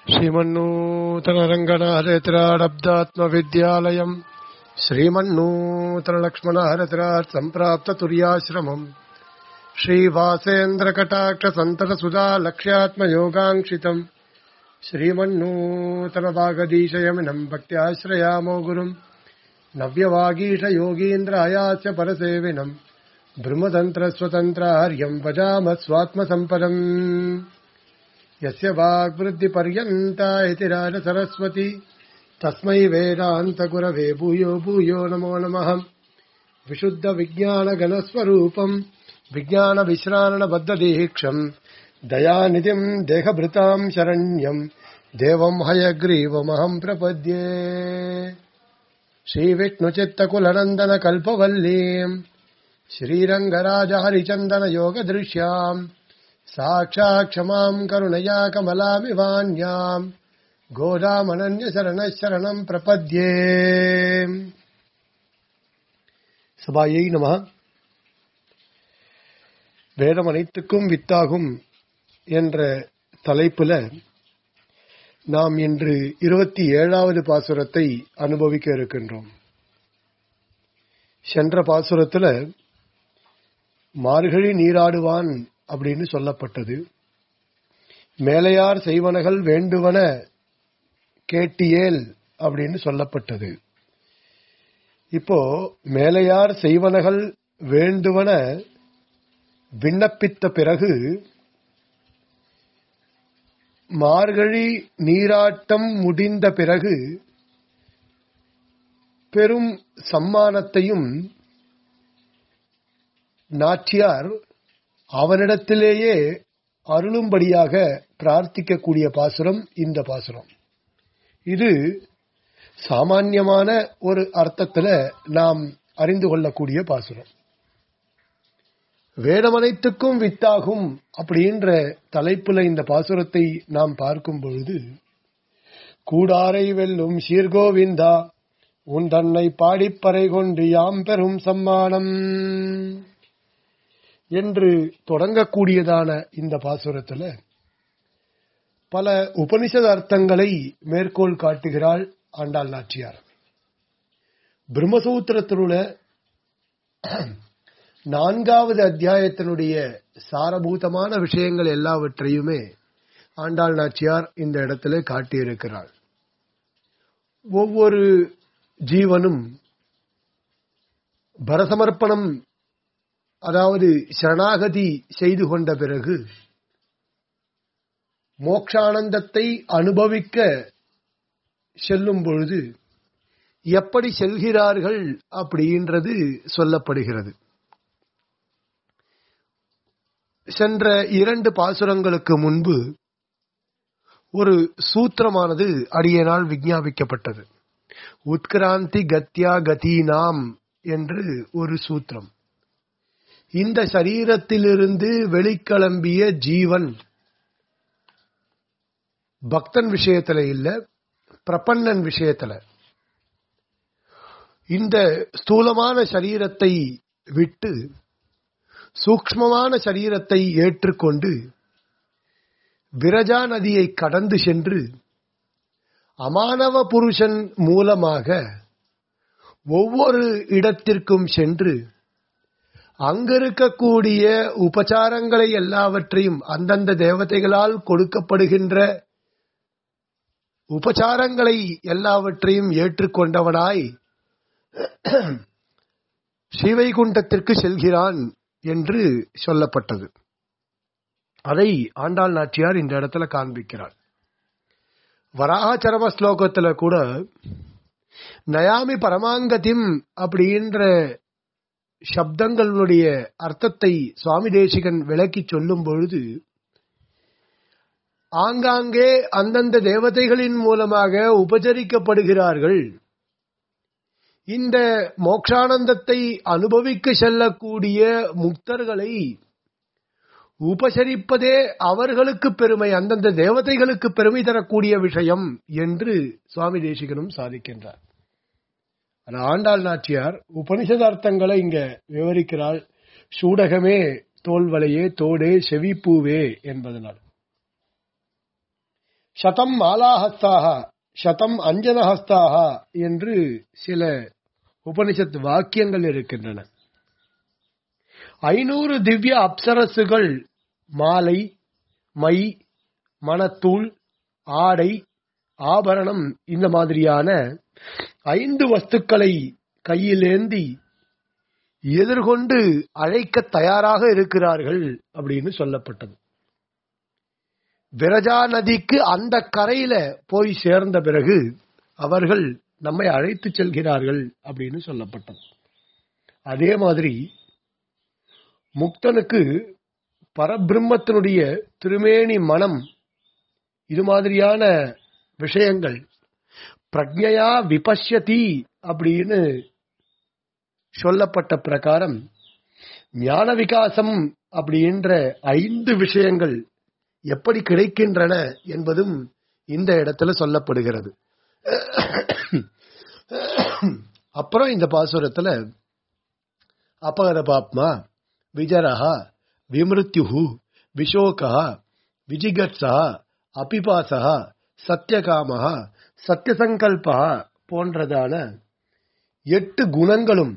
श्रीमन्नूतनरङ्गनाहरेतिराडब्दात्मविद्यालयम् श्रीमन्नूतनलक्ष्मणहरतिरात् सम्प्राप्ततुर्याश्रमम् श्रीवासेन्द्रकटाक्षसन्ततसुधा लक्ष्यात्मयोगाङ्क्षितम् श्रीमन्नूतनवागदीशयमिनम् भक्त्याश्रयामो गुरुम् नव्यवागीशयोगीन्द्रायास्य परसेविनम् ब्रह्मतन्त्रस्वतन्त्रार्यम् भजामः स्वात्मसम्पदम् यस्य वाग्वृद्धिपर्यन्ता इति राजसरस्वती तस्मै वेदान्तगुरवे भूयो भूयो नमो नमः विशुद्धविज्ञानगणस्वरूपम् विज्ञानविश्राणबद्धदीक्षम् दयानिधिम् देहभृताम् शरण्यम् देवम् हयग्रीवमहम् प्रपद्ये श्रीविष्णुचित्तकुलनन्दनकल्पवल्लीम् श्रीरङ्गराजहरिचन्दनयोगदृश्याम् साक्षात् क्षमाम् करुणया कमलामिवान्याम् गोदामनन्यशरणः शरणम् प्रपद्ये சபாயை நம வேதம் அனைத்துக்கும் வித்தாகும் என்ற தலைப்புல நாம் இன்று இருபத்தி ஏழாவது பாசுரத்தை அனுபவிக்க இருக்கின்றோம் சென்ற பாசுரத்துல மார்கழி நீராடுவான் அப்படின்னு சொல்லப்பட்டது மேலையார் செய்வனகள் வேண்டுவன கேட்டியேல் அப்படின்னு சொல்லப்பட்டது இப்போ மேலையார் செய்வனகள் வேண்டுவன விண்ணப்பித்த பிறகு மார்கழி நீராட்டம் முடிந்த பிறகு பெரும் சம்மானத்தையும் நாச்சியார் அவனிடத்திலேயே அருளும்படியாக பிரார்த்திக்கக்கூடிய பாசுரம் இந்த பாசுரம் இது சாமான்யமான ஒரு அர்த்தத்துல நாம் அறிந்து கொள்ளக்கூடிய பாசுரம் வேடமனைத்துக்கும் வித்தாகும் அப்படின்ற தலைப்புல இந்த பாசுரத்தை நாம் பார்க்கும் பொழுது கூடாரை வெல்லும் சீர்கோவிந்தா உன் தன்னை பாடிப்பறை கொண்டு யாம் பெரும் சம்மானம் என்று தொடங்கக்கூடியதான இந்த பாசுரத்துல பல உபனிஷத அர்த்தங்களை மேற்கோள் காட்டுகிறாள் ஆண்டாள் நாச்சியார் பிரம்மசூத்திரத்திலுள்ள நான்காவது அத்தியாயத்தினுடைய சாரபூதமான விஷயங்கள் எல்லாவற்றையுமே ஆண்டாள் நாச்சியார் இந்த இடத்துல காட்டியிருக்கிறாள் ஒவ்வொரு ஜீவனும் பரசமர்ப்பணம் அதாவது சரணாகதி செய்து கொண்ட பிறகு மோக்ஷானந்தத்தை அனுபவிக்க செல்லும் பொழுது எப்படி செல்கிறார்கள் அப்படின்றது சொல்லப்படுகிறது சென்ற இரண்டு பாசுரங்களுக்கு முன்பு ஒரு சூத்திரமானது அடியனால் விஞ்ஞாபிக்கப்பட்டது உத்கிராந்தி கத்யா கதீனாம் என்று ஒரு சூத்திரம் இந்த சரீரத்திலிருந்து வெளிக்கிளம்பிய ஜீவன் பக்தன் விஷயத்துல இல்ல பிரபன்னன் விஷயத்துல இந்த ஸ்தூலமான சரீரத்தை விட்டு சூக்மமான சரீரத்தை ஏற்றுக்கொண்டு விரஜா நதியை கடந்து சென்று அமானவ புருஷன் மூலமாக ஒவ்வொரு இடத்திற்கும் சென்று அங்கிருக்கக்கூடிய உபச்சாரங்களை எல்லாவற்றையும் அந்தந்த தேவதைகளால் கொடுக்கப்படுகின்ற உபச்சாரங்களை எல்லாவற்றையும் ஏற்றுக்கொண்டவனாய் ஸ்ரீவைகுண்டத்திற்கு செல்கிறான் என்று சொல்லப்பட்டது அதை ஆண்டாள் நாச்சியார் இந்த இடத்துல காண்பிக்கிறார் வராச்சரம ஸ்லோகத்துல கூட நயாமி பரமாங்கதிம் அப்படின்ற சப்தங்களுடைய அர்த்தத்தை சுவாமி தேசிகன் விளக்கி சொல்லும் பொழுது ஆங்காங்கே அந்தந்த தேவதைகளின் மூலமாக உபச்சரிக்கப்படுகிறார்கள் இந்த மோக்ஷானந்தத்தை அனுபவிக்க செல்லக்கூடிய முக்தர்களை உபசரிப்பதே அவர்களுக்கு பெருமை அந்தந்த தேவதைகளுக்கு பெருமை தரக்கூடிய விஷயம் என்று சுவாமி தேசிகனும் சாதிக்கின்றார் ஆண்டாள் நாச்சியார் உபனிஷதார்த்தங்களை இங்க விவரிக்கிறாள் சூடகமே தோல்வலையே தோடே செவிப்பூவே என்பதனால் சதம் மாலாஹஸ்தாக சதம் அஞ்சனஹஸ்தாக என்று சில உபனிஷத் வாக்கியங்கள் இருக்கின்றன ஐநூறு திவ்ய அப்சரசுகள் மாலை மை மணத்தூள் ஆடை ஆபரணம் இந்த மாதிரியான ஐந்து வஸ்துக்களை கையிலேந்தி எதிர்கொண்டு அழைக்க தயாராக இருக்கிறார்கள் அப்படின்னு சொல்லப்பட்டது விரஜா நதிக்கு அந்த கரையில போய் சேர்ந்த பிறகு அவர்கள் நம்மை அழைத்து செல்கிறார்கள் அப்படின்னு சொல்லப்பட்டது அதே மாதிரி முக்தனுக்கு பரபிரம்மத்தினுடைய திருமேனி மனம் இது மாதிரியான விஷயங்கள் பிரக்ஞையா விபஷ்யதி அப்படின்னு சொல்லப்பட்ட பிரகாரம் ஞான விகாசம் அப்படின்ற ஐந்து விஷயங்கள் எப்படி கிடைக்கின்றன என்பதும் இந்த இடத்துல சொல்லப்படுகிறது அப்புறம் இந்த பாசுரத்துல அபகத பாப்மா விஜரஹா விமிருத்யு விஷோகா விஜிகட்சா அபிபாசா சத்தியகாமஹா சத்தியசங்கல்பா போன்றதான எட்டு குணங்களும்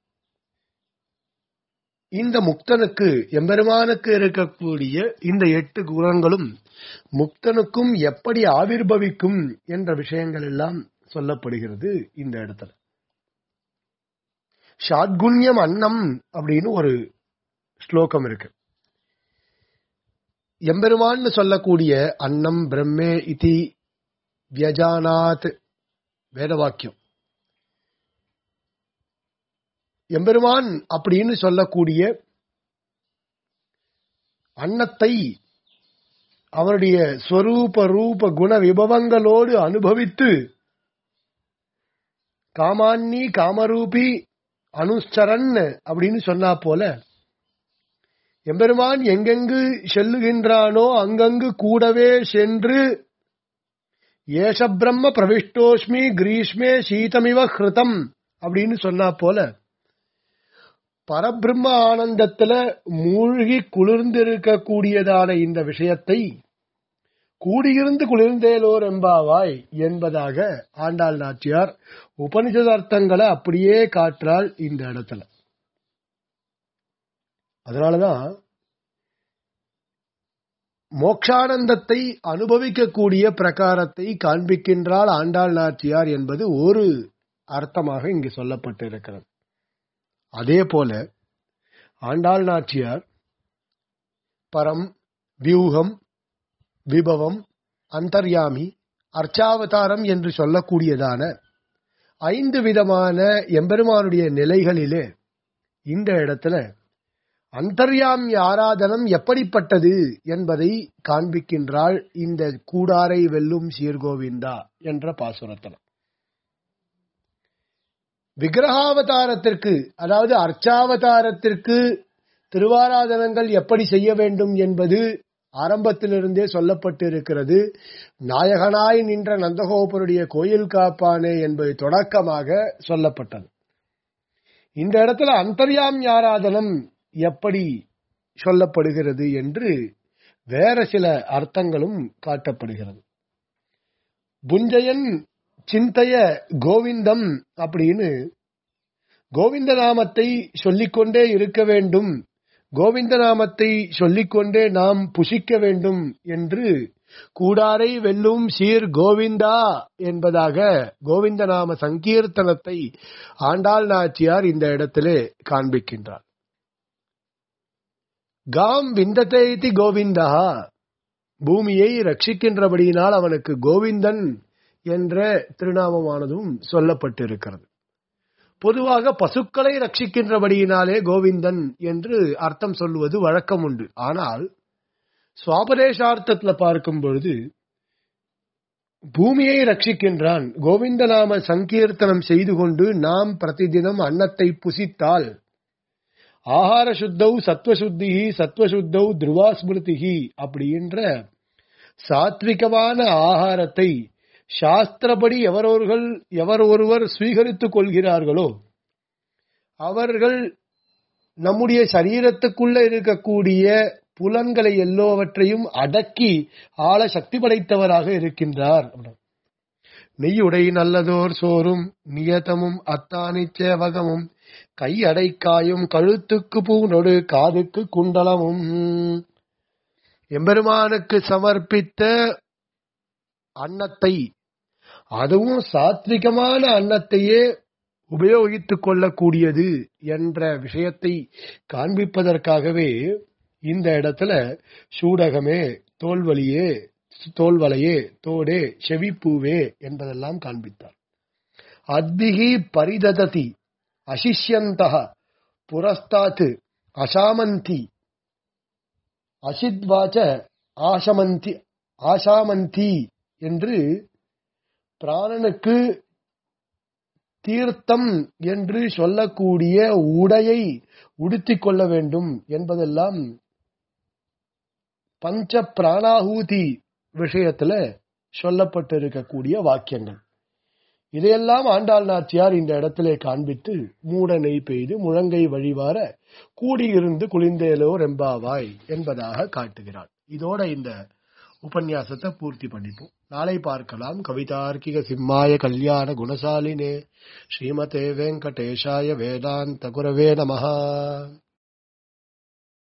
இந்த முக்தனுக்கு எம்பெருமானுக்கு இருக்கக்கூடிய இந்த எட்டு குணங்களும் முக்தனுக்கும் எப்படி ஆவிர்பவிக்கும் என்ற விஷயங்கள் எல்லாம் சொல்லப்படுகிறது இந்த இடத்துல ஷாட்குண்யம் அன்னம் அப்படின்னு ஒரு ஸ்லோகம் இருக்கு எம்பெருமான்னு சொல்லக்கூடிய அன்னம் பிரம்மே இதி வியஜானாத் வேத வாக்கியம் எம்பெருமான் அப்படின்னு சொல்லக்கூடிய அன்னத்தை அவருடைய ஸ்வரூப ரூப குண விபவங்களோடு அனுபவித்து காமான்னி காமரூபி அனுஷ்சரன் அப்படின்னு சொன்னா போல எம்பெருமான் எங்கெங்கு செல்லுகின்றானோ அங்கங்கு கூடவே சென்று ஏஷ பிரம்ம பிரவிஷ்டோஸ்மி கிரீஷ்மே சீதமிவ ஹிருதம் அப்படின்னு சொன்னா போல பரபிரம்ம ஆனந்தத்துல மூழ்கி குளிர்ந்திருக்கக்கூடியதான இந்த விஷயத்தை கூடியிருந்து குளிர்ந்தேலோர் எம்பாவாய் என்பதாக ஆண்டாள் நாச்சியார் உபனிஷத அர்த்தங்களை அப்படியே காற்றால் இந்த இடத்துல அதனாலதான் மோக்ஷானந்தத்தை அனுபவிக்கக்கூடிய பிரகாரத்தை காண்பிக்கின்றாள் ஆண்டாள் நாச்சியார் என்பது ஒரு அர்த்தமாக இங்கு சொல்லப்பட்டிருக்கிறது அதே போல ஆண்டாள் நாச்சியார் பரம் வியூகம் விபவம் அந்தர்யாமி அர்ச்சாவதாரம் என்று சொல்லக்கூடியதான ஐந்து விதமான எம்பெருமானுடைய நிலைகளிலே இந்த இடத்துல அந்தர்யாமி ஆராதனம் எப்படிப்பட்டது என்பதை காண்பிக்கின்றாள் இந்த கூடாரை வெல்லும் சீர்கோவிந்தா என்ற பாசுரத்தனம் விக்கிரகாவதாரத்திற்கு அதாவது அர்ச்சாவதாரத்திற்கு திருவாராதனங்கள் எப்படி செய்ய வேண்டும் என்பது ஆரம்பத்திலிருந்தே சொல்லப்பட்டிருக்கிறது நாயகனாய் நின்ற நந்தகோபருடைய கோயில் காப்பானே என்பது தொடக்கமாக சொல்லப்பட்டது இந்த இடத்துல அந்தர்யாம் ஆராதனம் எப்படி சொல்லப்படுகிறது என்று வேற சில அர்த்தங்களும் காட்டப்படுகிறது புஞ்சயன் சிந்தைய கோவிந்தம் அப்படின்னு கோவிந்த நாமத்தை சொல்லிக்கொண்டே இருக்க வேண்டும் கோவிந்த நாமத்தை சொல்லிக்கொண்டே நாம் புசிக்க வேண்டும் என்று கூடாரை வெல்லும் சீர் கோவிந்தா என்பதாக கோவிந்த நாம சங்கீர்த்தனத்தை ஆண்டாள் நாச்சியார் இந்த இடத்திலே காண்பிக்கின்றார் காம் விந்தத்தை இதி கோவிந்தா பூமியை ரட்சிக்கின்றபடியினால் அவனுக்கு கோவிந்தன் என்ற திருநாமமானதும் சொல்லப்பட்டிருக்கிறது பொதுவாக பசுக்களை ரட்சிக்கின்றபடியினாலே கோவிந்தன் என்று அர்த்தம் சொல்லுவது வழக்கம் உண்டு ஆனால் சுவாபதேசார்த்தத்துல பார்க்கும் பொழுது பூமியை ரட்சிக்கின்றான் கோவிந்த நாம சங்கீர்த்தனம் செய்து கொண்டு நாம் பிரதிதினம் அன்னத்தை புசித்தால் ஆகார சுத்தௌ சத்வசுத்தி சத்வசுத்தௌ துருவாஸ்மிருதிகி அப்படின்ற சாத்விகமான ஆகாரத்தை சாஸ்திரப்படி எவரொருகள் எவர் ஒருவர் ஸ்வீகரித்துக் கொள்கிறார்களோ அவர்கள் நம்முடைய சரீரத்துக்குள்ள இருக்கக்கூடிய புலன்களை எல்லோவற்றையும் அடக்கி ஆள சக்தி படைத்தவராக இருக்கின்றார் நெய்யுடை நல்லதோர் சோறும் நியதமும் அத்தானி சேவகமும் கையடைக்காயும் கழுத்துக்கு பூனொடு காதுக்கு குண்டலமும் எம்பெருமானுக்கு சமர்ப்பித்த அன்னத்தை அதுவும் சாத்விகமான அன்னத்தையே உபயோகித்துக் கொள்ளக்கூடியது என்ற விஷயத்தை காண்பிப்பதற்காகவே இந்த இடத்துல சூடகமே தோல்வலியே தோல்வலையே தோடே செவிப்பூவே என்பதெல்லாம் காண்பித்தார் அத்பிகி பரிதததி அசிஷ்யந்தக புரஸ்தாத்து அசாமந்தி அசித்வாச்ச ஆசமந்தி ஆசாமந்தி என்று பிராணனுக்கு தீர்த்தம் என்று சொல்லக்கூடிய உடையை உடுத்திக் கொள்ள வேண்டும் என்பதெல்லாம் பஞ்ச பிராணாகூதி விஷயத்துல சொல்லப்பட்டிருக்கக்கூடிய வாக்கியங்கள் இதையெல்லாம் ஆண்டாள் நாச்சியார் இந்த இடத்திலே காண்பித்து மூட நெய் பெய்து முழங்கை வழிவார கூடியிருந்து குளிந்தேலோ ரெம்பாவாய் என்பதாக காட்டுகிறார் இதோட இந்த உபன்யாசத்தை பூர்த்தி பண்ணிப்போம் நாளை பார்க்கலாம் கவிதார்க்கிக சிம்மாய கல்யாண குணசாலினே ஸ்ரீமதே வெங்கடேஷாய வேதாந்த குரவே நமஹா